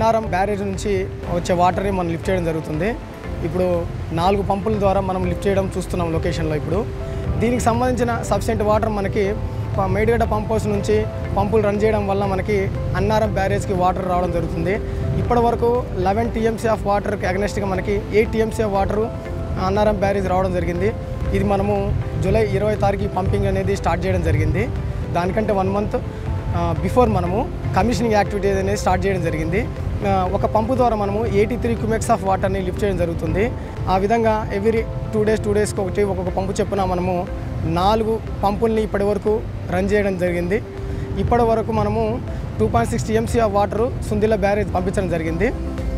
Annaram barrage నుంచి వచ్చే వాటర్ని మనం లిఫ్ట్ చేయడం జరుగుతుంది ఇప్పుడు నాలుగు పంపుల ద్వారా మనం లిఫ్ట్ చేయడం చూస్తున్నాం లొకేషన్లో ఇప్పుడు దీనికి సంబంధించిన సబ్సెంట్ వాటర్ మనకి ప- మేడిగడ్డ పంప్ హౌస్ నుంచి పంపులు రన్ చేయడం వల్ల మనకి అన్నారం బ్యారేజ్కి వాటర్ రావడం జరుగుతుంది ఇప్పటి వరకు లెవెన్ టీఎంసీ ఆఫ్ వాటర్కి అగ్నెస్ట్గా మనకి eight TMC of water Annaram barrage రావడం జరిగింది ఇది మనము జూలై ఇరవై తారీఖు పంపింగ్ అనేది స్టార్ట్ చేయడం జరిగింది దానికంటే వన్ మంత్ బిఫోర్ మనము కమిషనింగ్ యాక్టివిటీస్ అనేది స్టార్ట్ చేయడం జరిగింది ఆ, ఒక పంపు ద్వారా మనము ఎయిటీ త్రీ క్యూమెక్స్ ఆఫ్ వాటర్ని లిఫ్ట్ చేయడం జరుగుతుంది ఆ విధంగా ఎవ్రీ టూ డేస్ టూ డేస్కి ఒకటి ఒక్కొక్క పంపు చెప్పున మనము నాలుగు పంపుల్ని ఇప్పటి వరకు రన్ చేయడం జరిగింది ఇప్పటి వరకు మనము two point six TMC of water Sundilla barrage పంపించడం జరిగింది